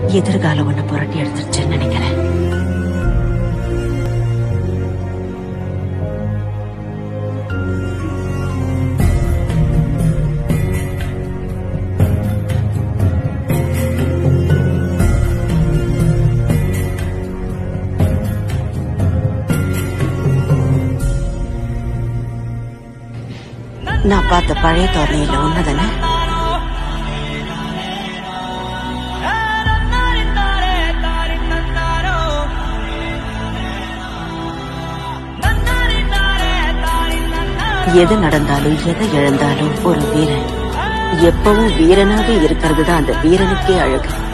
எதிர்காலம் ஒண்ணு புரட்டி எடுத்துருச்சுன்னு நினைக்கிறேன் நான் பார்த்த பழைய தோரணையில உண்மைதானே எது நடந்தாலும் எதை இழந்தாலும் ஒரு வீரன் எப்பவும் வீரனாக இருக்கிறது தான் அந்த வீரனுக்கே அழகு